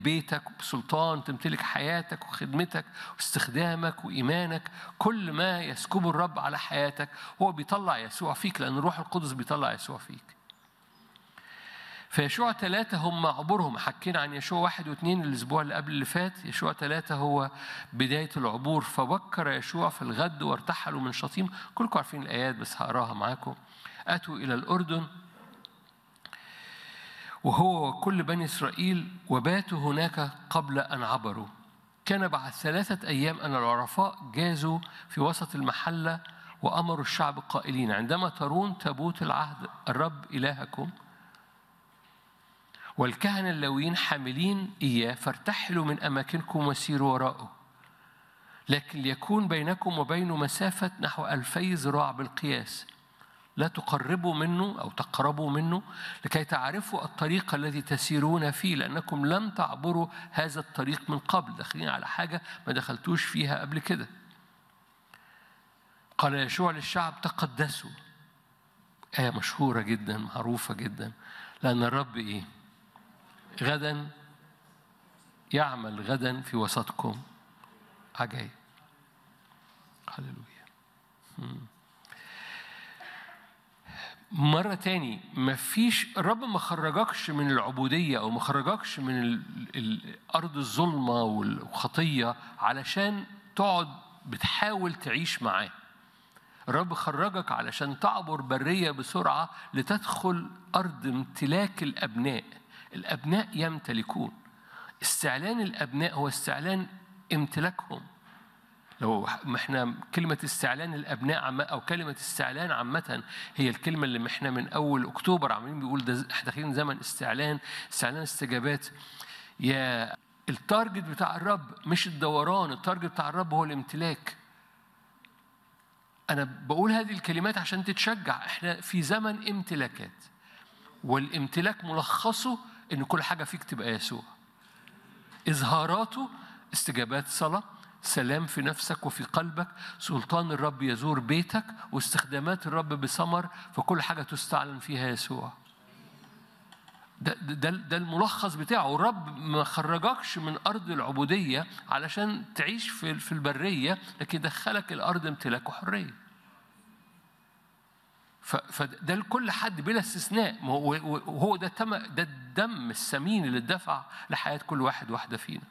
بيتك بسلطان تمتلك حياتك وخدمتك واستخدامك وإيمانك كل ما يسكبه الرب على حياتك هو بيطلع يسوع فيك لأن الروح القدس بيطلع يسوع فيك فيشوع ثلاثة هم عبورهم حكينا عن يشوع واحد واثنين الأسبوع اللي قبل اللي فات يشوع ثلاثة هو بداية العبور فبكر يشوع في الغد وارتحلوا من شطيم كلكم عارفين الآيات بس هقراها معاكم أتوا إلى الأردن وهو وكل بني إسرائيل وباتوا هناك قبل أن عبروا كان بعد ثلاثة أيام أن العرفاء جازوا في وسط المحلة وأمروا الشعب قائلين عندما ترون تابوت العهد الرب إلهكم والكهنة اللاويين حاملين إياه فارتحلوا من أماكنكم وسيروا وراءه لكن ليكون بينكم وبينه مسافة نحو ألفي ذراع بالقياس لا تقربوا منه أو تقربوا منه لكي تعرفوا الطريق الذي تسيرون فيه لأنكم لم تعبروا هذا الطريق من قبل داخلين على حاجة ما دخلتوش فيها قبل كده قال يشوع للشعب تقدسوا آية مشهورة جدا معروفة جدا لأن الرب إيه غدا يعمل غدا في وسطكم عجائب هللويا مرة تاني مفيش الرب ما خرجكش من العبودية أو ما خرجكش من ال- ال- أرض الظلمة والخطية علشان تقعد بتحاول تعيش معاه الرب خرجك علشان تعبر برية بسرعة لتدخل أرض امتلاك الأبناء الأبناء يمتلكون استعلان الأبناء هو استعلان امتلاكهم لو ما احنا كلمة استعلان الأبناء عم أو كلمة استعلان عامة هي الكلمة اللي احنا من أول أكتوبر عاملين بيقول ده احنا داخلين زمن استعلان استعلان استجابات يا التارجت بتاع الرب مش الدوران التارجت بتاع الرب هو الامتلاك أنا بقول هذه الكلمات عشان تتشجع احنا في زمن امتلاكات والامتلاك ملخصه ان كل حاجة فيك تبقى يسوع إظهاراته استجابات صلاة سلام في نفسك وفي قلبك سلطان الرب يزور بيتك واستخدامات الرب بثمر فكل حاجة تستعلن فيها يسوع ده, ده, ده الملخص بتاعه الرب ما خرجكش من أرض العبودية علشان تعيش في, في البرية لكن دخلك الأرض امتلاك وحرية ف- فده لكل حد بلا استثناء ما هو- وهو ده تم ده الدم الثمين اللي اتدفع لحياة كل واحد واحدة فينا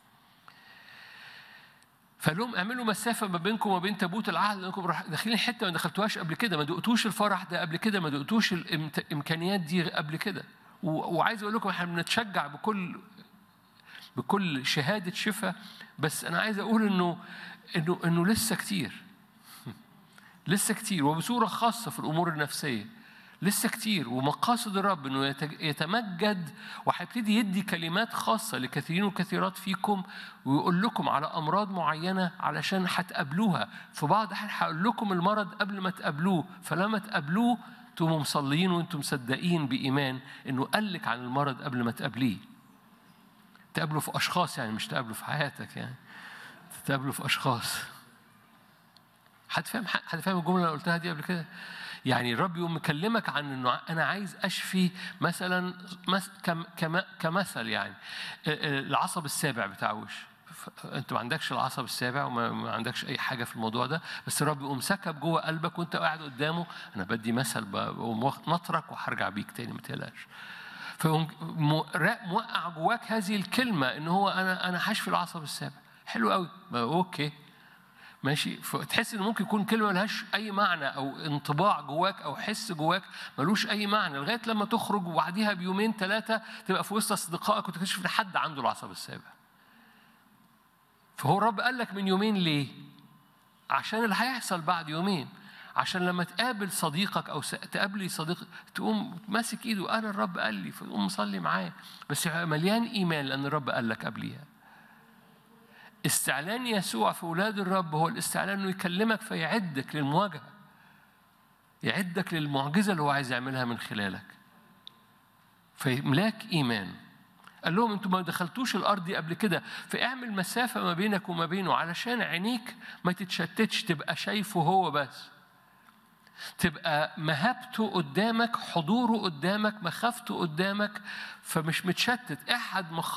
فقال لهم اعملوا مسافه ما بينكم وما بين تابوت العهد لانكم راح- داخلين حته ما دخلتوهاش قبل كده ما دقتوش الفرح ده قبل كده ما دقتوش الامكانيات دي قبل كده و- وعايز اقول لكم احنا بنتشجع بكل بكل شهاده شفاء بس انا عايز اقول انه انه انه لسه كتير لسه كتير وبصوره خاصه في الامور النفسيه لسه كتير ومقاصد الرب انه يتج- يتمجد وهيبتدي يدي كلمات خاصه لكثيرين وكثيرات فيكم ويقول لكم على امراض معينه علشان هتقابلوها في بعض الأحيان هقول لكم المرض قبل ما تقابلوه فلما تقابلوه تقوموا مصليين وانتم مصدقين بايمان انه قال لك عن المرض قبل ما تقابليه تقابله في اشخاص يعني مش تقابله في حياتك يعني تقابله في اشخاص حد فاهم حد فاهم الجمله اللي قلتها دي قبل كده يعني الرب يقوم مكلمك عن انه انا عايز اشفي مثلا مس- كم كم كمثل يعني العصب السابع بتاع وش ف- انت ما عندكش العصب السابع وما ما عندكش اي حاجه في الموضوع ده بس الرب يقوم سكب جوه قلبك وانت قاعد قدامه انا بدي مثل بقوم واخد نطرك وهرجع بيك تاني ما تقلقش فيقوم م- را- موقع جواك هذه الكلمه ان هو انا انا هشفي العصب السابع حلو قوي ما اوكي ماشي فتحس ان ممكن يكون كلمه ملهاش اي معنى او انطباع جواك او حس جواك ملوش اي معنى لغايه لما تخرج وبعديها بيومين ثلاثه تبقى في وسط اصدقائك وتكتشف ان حد عنده العصب السابع فهو الرب قال لك من يومين ليه عشان اللي هيحصل بعد يومين عشان لما تقابل صديقك او س- تقابلي صديق تقوم ماسك ايده انا الرب قال لي فتقوم مصلي معاه بس يبقى مليان ايمان لان الرب قال لك قبليها استعلان يسوع في أولاد الرب هو الاستعلان إنه يكلمك فيعدك للمواجهة يعدك للمعجزة اللي هو عايز يعملها من خلالك فيملاك إيمان قال لهم انتوا ما دخلتوش الارض دي قبل كده فاعمل مسافه ما بينك وما بينه علشان عينيك ما تتشتتش تبقى شايفه هو بس تبقى مهابته قدامك حضوره قدامك مخافته قدامك فمش متشتت احد مخ